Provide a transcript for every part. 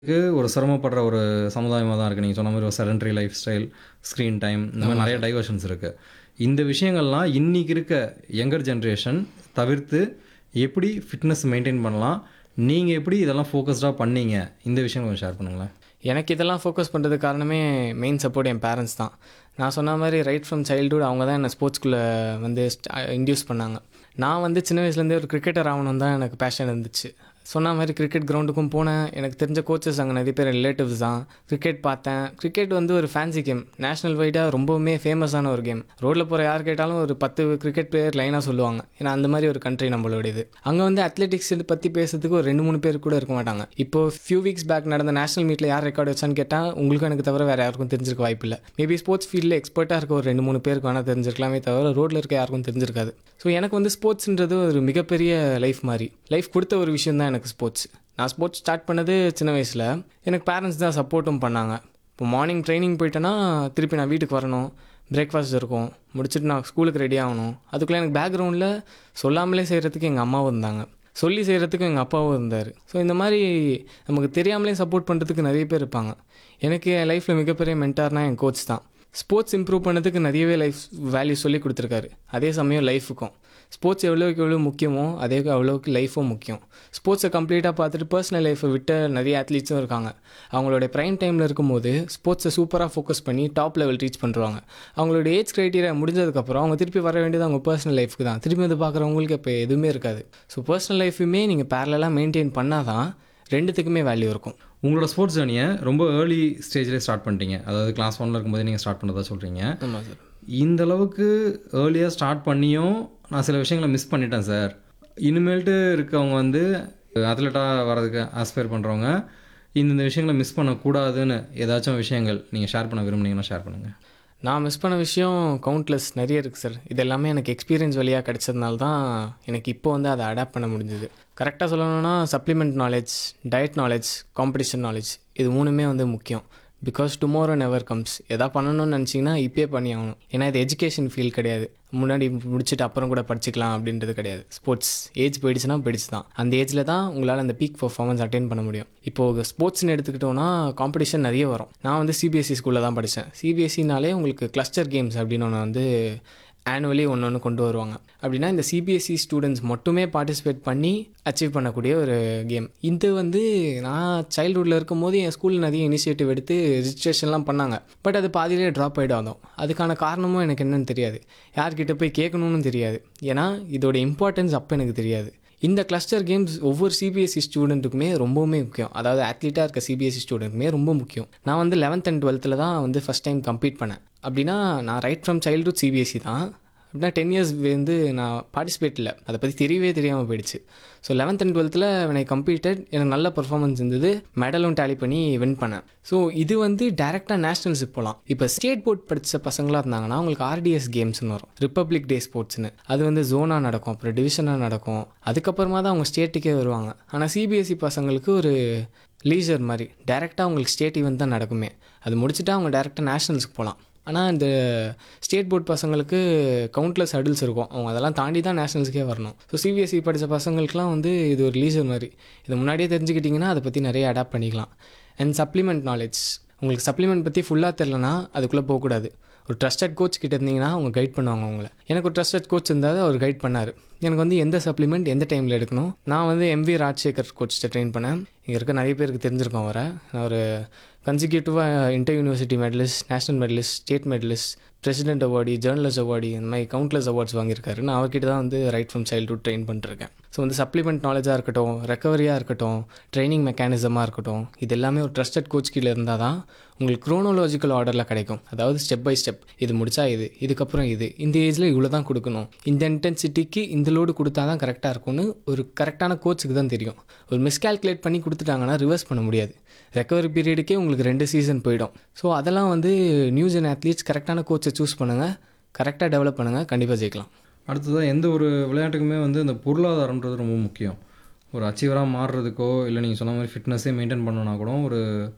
க்கு ஒரு சிரமப்படுற ஒரு சமுதாயமா தான் இருக்கு. நீங்க சொன்ன மாரி ஒரு sedentary lifestyle, screen time இந்த மாரி ஆமா நெறைய சார். டைவர்ஷன்ஸ் இருக்கு. இந்த விஷயங்கள்லாம் இன்னைக்கு இருக்க யங்கர் ஜெனரேஷன் தவிர்த்து எப்படி ஃபிட்னஸ் மெயின்டெயின் பண்ணலாம்? நீங்க எப்படி இதெல்லாம் ஃபோக்கஸ்டா பண்ணீங்க? இந்த விஷயம் கொஞ்சம் ஷேர் பண்ணுங்களேன். எனக்கு இதெல்லாம் ஃபோக்கஸ் பண்ணுறதுக்கு காரணமே மெயின் சப்போர்ட் என் பேரண்ட்ஸ் தான். நான் சொன்ன மாரி ரைட் ஃப்ரம் சைல்ட்ஹுட் அவங்க தான் என்ன ஸ்போர்ட்ஸ்குள்ளே வந்து ஸ்ட இன்டியூஸ் பண்ணாங்க. நான் வந்து சின்ன வயசுலேருந்தே ஒரு கிரிக்கெட்டர் ஆகணும்னு தான் எனக்கு பேஷன் இருந்துச்சு. சொன்ன மாரி கிரிக்கெட் கிரவுண்டுக்கும் போனேன். எனக்கு தெரிஞ்ச கோச்சஸ் அங்கே நிறைய பேர் ரிலேட்டிவ்ஸ் தான். கிரிக்கெட் பார்த்தேன். கிரிக்கெட் வந்து ஒரு ஃபேன்சி கேம். நேஷனல் வைடாக ரொம்பவுமே ஃபேமஸான ஒரு கேம். ரோட்டில் போகிற யார் கேட்டாலும் ஒரு 10 கிரிக்கெட் பிளேயர் லைனாக சொல்லுவாங்க. ஏன்னா அந்த மாதிரி ஒரு கண்ட்ரி நம்மளோடது. அங்கே வந்து அத்லெட்டிக்ஸ் பற்றி பேசுறதுக்கு ஒரு 2, 3 பேர் கூட இருக்க மாட்டாங்க. இப்போ ஃபியூ வீக்ஸ் பேக் நடந்த நேஷனல் மீட்டில் யார் ரெக்கார்ட் வச்சான்னு கேட்டால் உங்களுக்கும் எனக்கு தவிர வேறு யாருக்கும் தெரிஞ்சிருக்க வாய்ப்பில்லை. மேபி ஸ்போர்ட்ஸ் ஃபீல்டில் எக்ஸ்பர்ட்டாக இருக்க ஒரு 2, 3 பேருக்கு வேணால் தெரிஞ்சிருக்கலாமே தவிர ரோட்டில் இருக்க யாருக்கும் தெரிஞ்சிருக்காது. ஸோ எனக்கு வந்து ஸ்போர்ட்ஸ்ன்றது ஒரு மிகப்பெரிய லைஃப் மாதிரி. லைஃப் கொடுத்த ஒரு விஷயம் தான் எனக்கு ஸ்போர்ட்ஸ். நான் ஸ்போர்ட்ஸ் ஸ்டார்ட் பண்ணது சின்ன வயசில். எனக்கு பேரண்ட்ஸ் தான் சப்போர்ட்டும் பண்ணாங்க. இப்போ மார்னிங் ட்ரைனிங் போயிட்டேன்னா திருப்பி நான் வீட்டுக்கு வரணும். பிரேக்ஃபாஸ்ட் இருக்கும். முடிச்சுட்டு நான் ஸ்கூலுக்கு ரெடி ஆகணும். அதுக்குள்ளே எனக்கு பேக்ரவுண்டில் சொல்லாமலே செய்கிறதுக்கு எங்கள் அம்மாவும் இருந்தாங்க. சொல்லி செய்கிறதுக்கு எங்கள் அப்பாவும் இருந்தார். ஸோ இந்த மாதிரி நமக்கு தெரியாமலே சப்போர்ட் பண்ணுறதுக்கு நிறைய பேர் இருப்பாங்க. எனக்கு என் லைஃப்பில் மிகப்பெரிய மென்டார்னால் என் கோச் தான். ஸ்போர்ட்ஸ் இம்ப்ரூவ் பண்ணதுக்கு நிறையவே லைஃப் வேல்யூ சொல்லி கொடுத்துருக்காரு. அதே சமயம் லைஃபுக்கும். ஸ்போர்ட்ஸ் எவ்வளோக்கு எவ்வளோ முக்கியமோ அதே அவ்வளோக்கு லைஃபும் முக்கியம். ஸ்போர்ட்ஸை கம்ப்ளீட்டாக பார்த்துட்டு பர்சனல் லைஃப்பை விட்ட நிறைய அத்லீட்ஸும் இருக்காங்க. அவங்களுடைய ப்ரைம் டைமில் இருக்கும்போது ஸ்போர்ட்ஸை சூப்பராக ஃபோக்கஸ் பண்ணி டாப் லெவல் ரீச் பண்ணுறாங்க. அவங்களோட ஏஜ் க்ரைட்டீரியா முடிஞ்சதுக்கப்புறம் அவங்க திருப்பி வர வேண்டியது அவங்க பர்சனல் லைஃப்க்கு தான். திரும்பி வந்து பார்க்குறவங்களுக்கு இப்போ எதுவுமே இருக்காது. ஸோ பர்சனல் லைஃபுமே நீங்கள் பேரலாக மெயின்டைன் பண்ணால் தான் ரெண்டுத்துக்குமே வேல்யூ இருக்கும். உங்களோட ஸ்போர்ட்ஸ் ஜர்னியை ரொம்ப ஏர்லி ஸ்டேஜ்லேயே ஸ்டார்ட் பண்ணிட்டீங்க. அதாவது கிளாஸ் 1ல இருக்கும்போதே நீங்க ஸ்டார்ட் பண்ணதா சொல்றீங்க. ஆமாம் சார். இந்த அளவுக்கு ஏர்லியா ஸ்டார்ட் பண்ணியும் நான் சில விஷயங்கள மிஸ் பண்ணிட்டேன் சார். இனிமேல்ட்டு இருக்கவங்க வந்து அத்லெட்டா வர்றதுக்கு ஆஸ்பயர் பண்ணுறவங்க இந்தந்த விஷயங்கள மிஸ் பண்ணக்கூடாதுன்னு ஏதாச்சும் விஷயங்கள் நீங்க ஷேர் பண்ண விரும்புனீங்கன்னா ஷேர் பண்ணுங்க. நான் மிஸ் பண்ண விஷயம் கவுண்ட்லெஸ் நிறைய இருக்குது சார். இது எல்லாமே எனக்கு எக்ஸ்பீரியன்ஸ் வழியாக கிடைச்சதுனால தான் எனக்கு இப்போ வந்து அதை அடாப்ட் பண்ண முடிஞ்சுது. கரெக்டாக சொல்லணும்னா supplement knowledge, diet knowledge, competition knowledge இது மூணுமே வந்து முக்கியம். Because tomorrow never comes. எதா பண்ணணும்னு நினச்சிங்கன்னா இப்பயே பண்ணி ஆகணும். ஏன்னா இது எஜுகேஷன் ஃபீல்ட் கிடையாது. முன்னாடி முடிச்சுட்டு அப்புறம் கூட படிச்சுக்கலாம் அப்படின்றது கிடையாது. ஸ்போர்ட்ஸ் ஏஜ் போயிடுச்சுன்னா போயிடுச்சு தான். அந்த ஏஜில் தான் உங்களால் அந்த பீக் பர்ஃபார்மன்ஸ் அட்டைன் பண்ண முடியும். இப்போது ஸ்போர்ட்ஸ்னு எடுத்துக்கிட்டோன்னா காம்படிஷன் நிறைய வரும். நான் வந்து சிபிஎஸ்சி ஸ்கூலில் தான் படித்தேன். சிபிஎஸ்சினாலே உங்களுக்கு கிளஸ்டர் கேம்ஸ் அப்படின்னு ஒன்று வந்து ஆனுவலி ஒன்று ஒன்று கொண்டு வருவாங்க. அப்படின்னா இந்த சிபிஎஸ்சி ஸ்டூடெண்ட்ஸ் மட்டுமே பார்ட்டிசிபேட் பண்ணி அச்சீவ் பண்ணக்கூடிய ஒரு கேம். இது வந்து நான் சைல்ட்ஹுட்டில் இருக்கும்போது என் ஸ்கூலில் நிறைய இனிஷியேட்டிவ் எடுத்து ரிஜிஸ்ட்ரேஷன்லாம் பண்ணாங்க. பட் அது பாதியிலே ட்ராப் ஆகிட்டு வந்தோம். அதுக்கான காரணமும் எனக்கு என்னன்னு தெரியாது. யார்கிட்ட போய் கேட்கணும்னு தெரியாது. ஏன்னா இதோட இம்பார்ட்டன்ஸ் அப்போ எனக்கு தெரியாது. இந்த கிளஸ்டர் கேம்ஸ் ஒவ்வொரு சிபிஎஸ்சி ஸ்டூடெண்ட்டுக்குமே ரொம்பவுமே முக்கியம். அதாவது அத்லீட்டாக இருக்க சிபிஎஸ்சி ஸ்டூடெண்ட்டுக்குமே ரொம்ப முக்கியம். நான் வந்து 11th அண்ட் 12த்தில் தான் வந்து ஃபஸ்ட் டைம் கம்ப்ளீட் பண்ணேன். அப்படின்னா நான் ரைட் ஃப்ரம் சைல்ட்ஹுட் சிபிஎஸ்சி தான். அப்படின்னா 10 இயர்ஸ் வந்து நான் பார்ட்டிசிபேட் இல்லை. அதை பற்றி தெரியவே தெரியாமல் போயிடுச்சு. ஸோ 11th அண்ட் 12த்தில் when I completed எனக்கு நல்ல பர்ஃபார்மன்ஸ் இருந்தது. மெடலும் டேலி பண்ணி வின் பண்ணேன். ஸோ இது வந்து டேரெக்டாக நேஷ்னல்ஸுக்கு போகலாம். இப்போ ஸ்டேட் போர்ட் படித்த பசங்களாக இருந்தாங்கன்னா அவங்களுக்கு ஆர்டிஎஸ் கேம்ஸ்னு வரும். ரிப்பப்ளிக் டே ஸ்போர்ட்ஸ்னு. அது வந்து ஜோனாக நடக்கும். அப்புறம் டிவிஷனாக நடக்கும். அதுக்கப்புறமா தான் அவங்க ஸ்டேட்டுக்கே வருவாங்க. ஆனால் சிபிஎஸ்சி பசங்களுக்கு ஒரு லீஜர் மாதிரி. டேரெக்டாக அவங்களுக்கு ஸ்டேட் ஈவெண்ட் தான் நடக்குமே. அது முடிச்சுட்டா அவங்க டேரெக்டாக நேஷ்னல்ஸ்க்கு போகலாம். ஆனால் இந்த ஸ்டேட் போர்ட் பசங்களுக்கு கவுண்ட்லெஸ் ஹர்டில்ஸ் இருக்கும். அவங்க அதெல்லாம் தாண்டி தான் நேஷ்னல்ஸ்க்கே வரணும். ஸோ சிபிஎஸ்சி படித்த பசங்களுக்குலாம் வந்து இது ஒரு லீஜர் மாதிரி. இதை முன்னாடியே தெரிஞ்சுக்கிட்டிங்கன்னா அதை பற்றி நிறைய அடாப்ட் பண்ணிக்கலாம். And supplement knowledge. உங்களுக்கு சப்ளிமெண்ட் பற்றி ஃபுல்லாக தெரிலனா அதுக்குள்ளே போகக்கூடாது. ஒரு ட்ரஸ்டட் கோச் கிட்ட இருந்தீங்கன்னா அவங்க கைட் பண்ணுவாங்க உங்களை. எனக்கு ஒரு ட்ரஸ்டட் கோச் இருந்தார். அவர் கைட் பண்ணார். எனக்கு வந்து எந்த சப்ளிமெண்ட் எந்த டைமில் எடுக்கணும். நான் வந்து எம்வி ராஜசேகர் கோச்சிட்ட ட்ரெயின் பண்ணேன். இங்கே இருக்க நிறைய பேருக்கு தெரிஞ்சிருக்கும் அவரை. நான் ஒரு கன்சிக்யூட்டிவாக inter university medalist, national medalist, state medalist, president awardee, journalist awardee இந்த மாதிரி கவுண்ட்லெஸ் அவார்ட்ஸ் வாங்கியிருக்காரு. நான் அவர்கிட்ட தான் வந்து ரைட் ஃப்ரம் சைல்ட்ஹுட் ட்ரெயின் பண்ணிட்டுருக்கேன். ஸோ வந்து சப்ளிமெண்ட் நாலேஜாக இருக்கட்டும், ரெக்கவரியாக இருக்கட்டும், ட்ரைனிங் மெக்கானிசமாக இருக்கட்டும், இது எல்லாமே ஒரு ட்ரஸ்டட் கோச் கீழே இருந்தால் தான் உங்களுக்கு குரோனோலாஜிக்கல் ஆர்டரில் கிடைக்கும். அதாவது ஸ்டெப் பை ஸ்டெப். இது முடிச்சா இது, இதுக்கப்புறம் இது, இந்த ஏஜில் இவ்வளோ தான் கொடுக்கணும். இந்த இன்டென்சிட்டிக்கு இந்த லோடு கொடுத்தா தான் கரெக்டாக இருக்கும்னு ஒரு கரெக்டான கோச்சுக்கு தான் தெரியும். ஒரு மிஸ்கால்குலேட் பண்ணி கொடுத்துட்டாங்கன்னா ரிவர்ஸ் பண்ண முடியாது. ரெக்கவரி பீரியடுக்கே உங்களுக்கு 2 சீசன் போயிடும். ஸோ அதெல்லாம் வந்து நியூ ஜென் அத்லீட்ஸ் கரெக்டான கோச்சை சூஸ் பண்ணுங்கள். கரெக்டாக டெவலப் பண்ணுங்கள். கண்டிப்பாக ஜெயிக்கலாம். அடுத்ததாக எந்த ஒரு விளையாட்டுக்குமே வந்து இந்த பொருளாதாரம்ன்றது ரொம்ப முக்கியம். ஒரு அச்சீவராக மாறுறதுக்கோ இல்லை நீங்கள் சொன்ன மாதிரி ஃபிட்னஸே மெயின்டைன் பண்ணணும்னா கூட ஒரு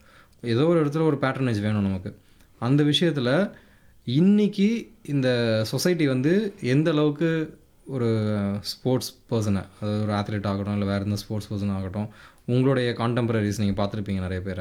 ஏதோ ஒரு இடத்துல ஒரு பேட்டர்னேஜ் வேணும் நமக்கு. அந்த விஷயத்தில் இன்னைக்கு இந்த சொசைட்டி வந்து எந்த அளவுக்கு ஒரு ஸ்போர்ட்ஸ் பர்சனை அதாவது ஒரு அத்லெட் ஆகட்டும் இல்லை வேறு எந்த ஸ்போர்ட்ஸ் பர்சன் ஆகட்டும் உங்களுடைய கான்டெம்பரரிஸ் நீங்கள் பார்த்துருப்பீங்க நிறைய பேரை